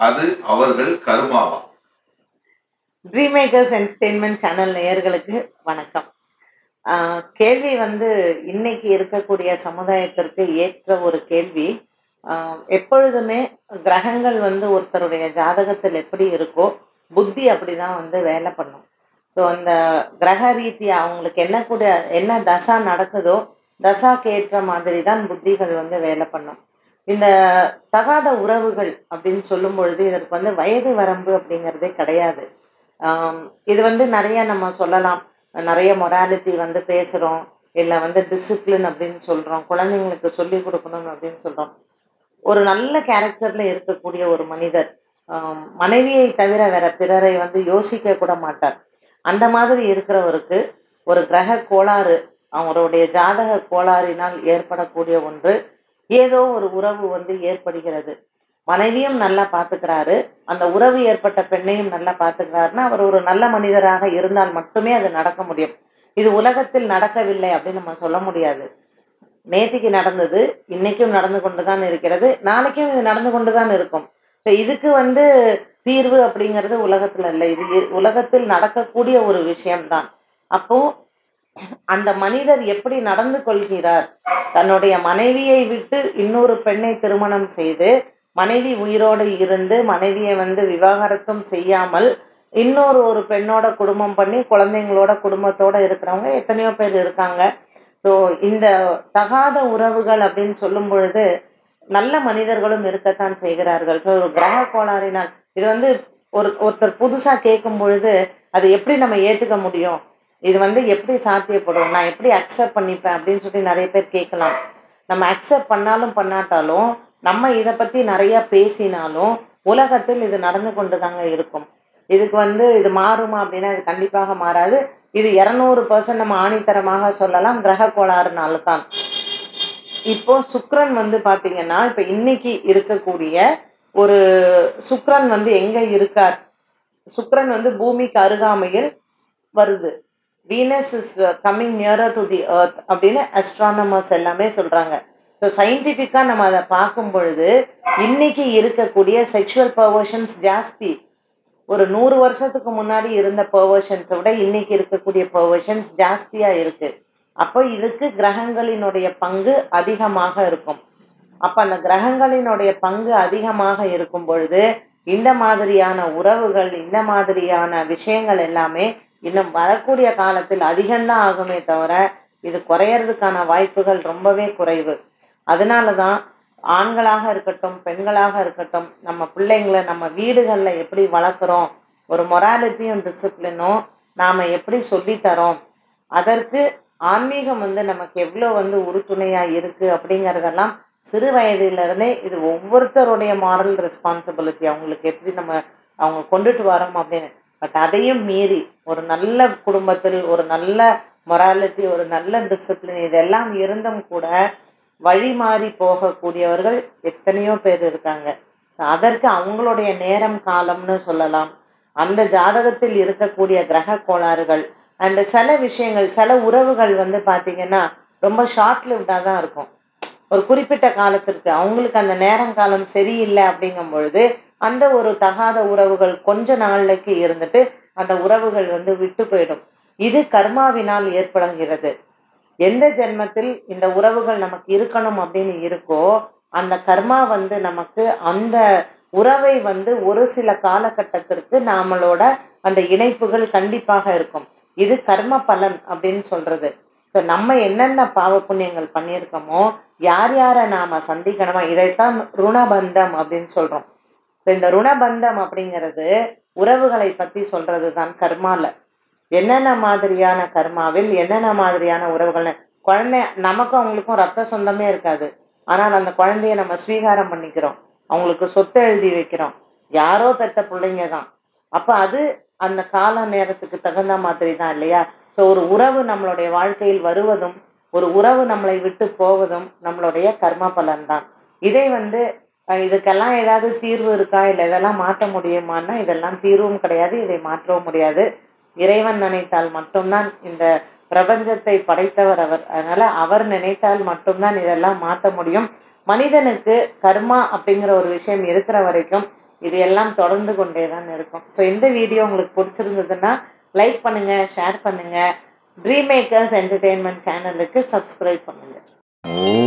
அது அவர்கள் கர்மாவா ட்ரீம் மேக்கர்ஸ் என்டர்டெயின்மெண்ட் சேனல் நேயர்களுக்கு வணக்கம் ஆஹ் கேள்வி வந்து இன்னைக்கு இருக்கக்கூடிய சமுதாயத்திற்கு ஏற்ற ஒரு கேள்வி ஆஹ் எப்பொழுதுமே கிரகங்கள் வந்து ஒருத்தருடைய ஜாதகத்தில் எப்படி இருக்கோ புத்தி அப்படிதான் வந்து வேலை பண்ணும் ஸோ அந்த கிரக ரீதியா அவங்களுக்கு என்ன கூட என்ன தசா நடக்குதோ தசாக்கு ஏற்ற மாதிரி தான் புத்திகள் வந்து வேலை பண்ணும் இந்த தகாத உறவுகள் அப்படின்னு சொல்லும் பொழுது இதற்கு வந்து வயது வரம்பு அப்படிங்கிறதே கிடையாது ஆம், இது வந்து நிறைய நம்ம சொல்லலாம் நிறைய மொராலிட்டி வந்து பேசுகிறோம் இல்லை வந்து டிசிப்ளின் அப்படின்னு சொல்கிறோம் குழந்தைங்களுக்கு சொல்லி கொடுக்கணும் அப்படின்னு சொல்கிறோம் ஒரு நல்ல கேரக்டரில் இருக்கக்கூடிய ஒரு மனிதர் ஆம், மனைவியை தவிர வேற பிறரை வந்து யோசிக்க கூட மாட்டார் அந்த மாதிரி இருக்கிறவருக்கு ஒரு கிரக கோளாறு அவருடைய ஜாதக கோளாறினால் ஏற்படக்கூடிய ஒன்று ஏதோ ஒரு உறவு வந்து ஏற்படுகிறது மனைவியும் நல்லா பார்த்துக்கிறாரு அந்த உறவு ஏற்பட்ட பெண்ணையும் நல்லா பார்த்துக்கிறாருன்னா அவர் ஒரு நல்ல மனிதராக இருந்தால் மட்டுமே அது நடக்க முடியும் இது உலகத்தில் நடக்கவில்லை அப்படின்னு நம்ம சொல்ல முடியாது நேத்திக்கு நடந்தது இன்னைக்கும் நடந்து கொண்டு தான் இருக்கிறது நாளைக்கும் இது நடந்து கொண்டு தான் இருக்கும் ஸோ இதுக்கு வந்து தீர்வு அப்படிங்கிறது உலகத்துல இல்லை இது இ- உலகத்தில் நடக்கக்கூடிய ஒரு விஷயம்தான் அப்போ அந்த மனிதர் எப்படி நடந்து கொள்கிறார் தன்னுடைய மனைவியை விட்டு இன்னொரு பெண்ணை திருமணம் செய்து மனைவி உயிரோடு இருந்து மனைவியை வந்து விவாகரத்தும் செய்யாமல் இன்னொரு ஒரு பெண்ணோட குடும்பம் பண்ணி குழந்தைங்களோட குடும்பத்தோட இருக்கிறவங்க எத்தனையோ பேர் இருக்காங்க ஸோ இந்த தகாத உறவுகள் அப்படின்னு சொல்லும் பொழுது நல்ல மனிதர்களும் இருக்கத்தான் செய்கிறார்கள் ஸோ ஒரு கிரக கோளாறினால் இது வந்து ஒரு ஒருத்தர் புதுசா கேட்கும் பொழுது அது எப்படி நம்ம ஏத்துக்க முடியும் இது வந்து எப்படி சாத்தியப்படும் நான் எப்படி அக்செப்ட் பண்ணிப்பேன் அப்படின்னு சொல்லி நிறைய பேர் கேட்கலாம் நம்ம அக்செப்ட் பண்ணாலும் பண்ணாட்டாலும் நம்ம இதை பத்தி நிறைய பேசினாலும் உலகத்தில் இது நடந்து கொண்டு தாங்க இருக்கும் இதுக்கு வந்து இது மாறுமா அப்படின்னா இது கண்டிப்பாக மாறாது இது இரநூறு பர்சன்ட் நம்ம ஆணித்தரமாக சொல்லலாம் கிரக கோளாறுனால தான் இப்போ சுக்ரன் வந்து பாத்தீங்கன்னா இப்ப இன்னைக்கு இருக்கக்கூடிய ஒரு சுக்ரன் வந்து எங்க இருக்கார் சுக்ரன் வந்து பூமிக்கு அருகாமையில் வருது Venus is coming nearer to the earth அப்படின்னு அஸ்ட்ரானமர்ஸ் எல்லாமே சொல்றாங்க ஸோ சயின்டிஃபிக்காக நம்ம அதை பார்க்கும் பொழுது இன்னைக்கு இருக்கக்கூடிய செக்ஷுவல் பர்வர்ஷன்ஸ் ஜாஸ்தி ஒரு நூறு வருஷத்துக்கு முன்னாடி இருந்த பர்வர்ஷன்ஸை விட இன்னைக்கு இருக்கக்கூடிய பர்வர்ஷன்ஸ் ஜாஸ்தியா இருக்கு அப்போ இதுக்கு கிரகங்களினுடைய பங்கு அதிகமாக இருக்கும் அப்ப அந்த கிரகங்களினுடைய பங்கு அதிகமாக இருக்கும் பொழுது இந்த மாதிரியான உறவுகள் இந்த மாதிரியான விஷயங்கள் எல்லாமே இன்னும் வரக்கூடிய காலத்தில் அதிகம்தான் ஆகுமே தவிர இது குறையறதுக்கான வாய்ப்புகள் ரொம்பவே குறைவு அதனால தான் ஆண்களாக இருக்கட்டும் பெண்களாக இருக்கட்டும் நம்ம பிள்ளைங்களை நம்ம வீடுகளில் எப்படி வளர்க்குறோம் ஒரு மொராலிட்டியும் டிசிப்ளினும் நாம் எப்படி சொல்லித்தரோம் அதற்கு ஆன்மீகம் வந்து நமக்கு எவ்வளோ வந்து உறுதுணையாக இருக்குது அப்படிங்கிறதெல்லாம் சிறு வயதிலிருந்தே இது ஒவ்வொருத்தருடைய மாரல் ரெஸ்பான்சிபிலிட்டி அவங்களுக்கு எப்படி நம்ம அவங்க கொண்டுட்டு வரோம் அப்படின்னு பட் அதையும் மீறி ஒரு நல்ல குடும்பத்தில் ஒரு நல்ல மொராலிட்டி ஒரு நல்ல டிசிப்ளின் இதெல்லாம் இருந்தும் கூட வழி மாறி போகக்கூடியவர்கள் எத்தனையோ பேர் இருக்காங்க அதற்கு அவங்களுடைய நேரம் காலம்னு சொல்லலாம் அந்த ஜாதகத்தில் இருக்கக்கூடிய கிரக கோளாறுகள் அண்ட் சில விஷயங்கள் சில உறவுகள் வந்து பார்த்தீங்கன்னா ரொம்ப ஷார்ட் லிவ்டாக தான் இருக்கும் ஒரு குறிப்பிட்ட காலத்திற்கு அவங்களுக்கு அந்த நேரம் காலம் சரியில்லை அப்படிங்கும் பொழுது அந்த ஒரு தகாத உறவுகள் கொஞ்ச நாளைக்கு இருந்துட்டு அந்த உறவுகள் வந்து விட்டு போயிடும் இது கர்மாவினால் ஏற்படுகிறது எந்த ஜென்மத்தில் இந்த உறவுகள் நமக்கு இருக்கணும் அப்படின்னு இருக்கோ அந்த கர்மா வந்து நமக்கு அந்த உறவை வந்து ஒரு சில காலகட்டத்திற்கு நாமளோட அந்த இணைப்புகள் கண்டிப்பாக இருக்கும் இது கர்ம பலன் அப்படின்னு சொல்றது ஸோ நம்ம என்னென்ன பாவ புண்ணியங்கள் பண்ணியிருக்கோமோ யார் யாரை நாம சந்திக்கணுமோ இதைத்தான் ருணபந்தம் அப்படின்னு சொல்றோம் ஸோ இந்த ருணபந்தம் அப்படிங்கிறது உறவுகளை பத்தி சொல்றது தான் கர்மால என்னென்ன மாதிரியான கர்மாவில் என்னென்ன மாதிரியான உறவுகள் குழந்தை நமக்கும் அவங்களுக்கும் ரத்த சொந்தமே இருக்காது ஆனால் அந்த குழந்தைய நம்ம ஸ்வீகாரம் பண்ணிக்கிறோம் அவங்களுக்கு சொத்து எழுதி வைக்கிறோம் யாரோ பெத்த பிள்ளைங்க தான் அப்போ அது அந்த கால நேரத்துக்கு தகுந்த மாதிரி தான் இல்லையா ஸோ ஒரு உறவு நம்மளுடைய வாழ்க்கையில் வருவதும் ஒரு உறவு நம்மளை விட்டு போவதும் நம்மளுடைய கர்ம பலன் தான் இதை வந்து அஹ், இதுக்கெல்லாம் ஏதாவது தீர்வு இருக்கா இல்லை இதெல்லாம் மாற்ற முடியுமான்னா இதெல்லாம் தீர்வும் கிடையாது இதை மாற்றவும் முடியாது இறைவன் நினைத்தால் மட்டும்தான் இந்த பிரபஞ்சத்தை படைத்தவர் அவர் அதனால அவர் நினைத்தால் மட்டும்தான் இதெல்லாம் மாற்ற முடியும் மனிதனுக்கு கர்மா அப்படிங்கிற ஒரு விஷயம் இருக்கிற வரைக்கும் இது எல்லாம் தொடர்ந்து கொண்டே தான் இருக்கும் ஸோ இந்த வீடியோ உங்களுக்கு பிடிச்சிருந்ததுன்னா லைக் பண்ணுங்கள் ஷேர் பண்ணுங்கள் ட்ரீம் மேக்கர்ஸ் என்டர்டெயின்மெண்ட் சேனலுக்கு சப்ஸ்கிரைப் பண்ணுங்கள்